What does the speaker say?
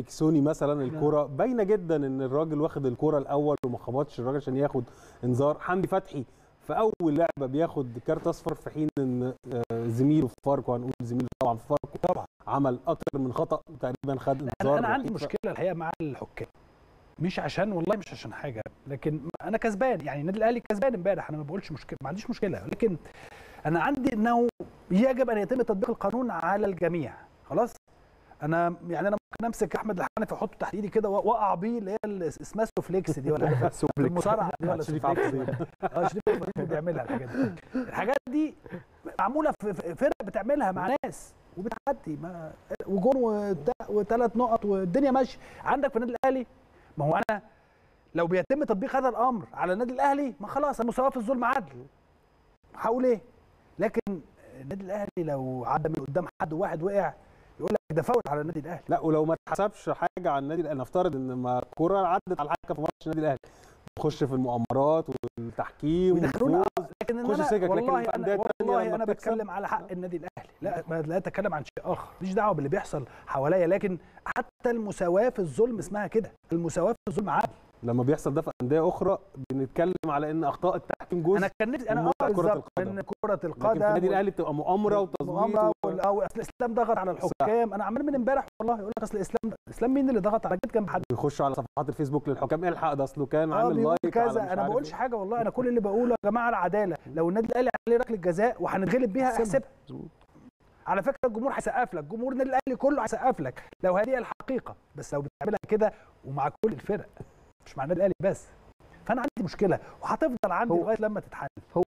ميكسوني مثلا الكره باينه جدا ان الراجل واخد الكره الاول وما خبطش الراجل عشان ياخد انذار حمدي فتحي في اول لعبه بياخد كارت اصفر في حين ان آه، زميله في فاركو هنقول زميله طبعا في فاركو طبعا عمل اكتر من خطا تقريبا خد انا انذار انا عندي وحيد. ف- مشكله الحقيقه مع الحكام مش عشان والله مش عشان حاجه لكن انا كسبان يعني النادي الاهلي كسبان امبارح انا ما بقولش مشكله ما عنديش مشكله لكن انا عندي انه يجب ان يتم تطبيق القانون على الجميع خلاص انا يعني انا ممكن امسك احمد الحنفي احطه تحت ايدي كده واقع بيه اللي هي ال- اسمها سوفليكس دي ولا المصارعه دي ولا شريف سوفليكس عبد دي؟ اه شريف عبد الرحيم بيعملها الحاجات دي الحاجات دي معموله في في فرق بتعملها مع ناس وبتعدي ما وجون وثلاث نقط والدنيا ماشيه عندك في النادي الاهلي ما هو انا لو بيتم تطبيق هذا الامر على النادي الاهلي ما خلاص المساواه في الظلم عدل هقول ايه لكن النادي الاهلي لو عدى من قدام حد واحد وقع يقول لك ده فاول على النادي الاهلي لا ولو ما اتحسبش حاجه على النادي الاهلي نفترض ان ما الكره عدت على الحكم في ماتش النادي الاهلي نخش في المؤامرات والتحكيم ويدخلونا والفوز لكن إن خش أنا سكك، لكن والله في انا أندية تانية والله لما انا بتكسب- بتكلم على حق النادي الاهلي لا ما لا اتكلم عن شيء اخر ماليش دعوه باللي بيحصل حواليا لكن حتى المساواه في الظلم اسمها كده المساواه في الظلم عدل لما بيحصل ده في انديه اخرى بنتكلم على ان اخطاء التحكيم جزء انا كان نفسي انا من اه متعة كرة بالظبط القدم. ان كره لكن القدم في النادي الاهلي بتبقى مؤامره وتظبيط مؤامره و... وال- او اصل الاسلام ضغط على الحكام انا عمال من امبارح والله يقول لك اصل الاسلام الاسلام مين اللي ضغط على جد جنب حد بيخشوا على صفحات الفيسبوك للحكام الحق ده اصله كان اه عامل بيقول لايك على كذا مش انا ما عارف بقولش إيه. حاجه والله انا كل اللي بقوله يا جماعه العداله لو النادي الاهلي عليه ركله جزاء وهنتغلب بيها احسبها. احسبها مظبوط. على فكره الجمهور هيسقف لك جمهور النادي الاهلي كله هيسقف لك لو هذه الحقيقه بس لو بتعملها كده ومع كل الفرق مش مع النادي الاهلي بس فانا عندي مشكله وهتفضل عندي هو- لغايه لما تتحل هو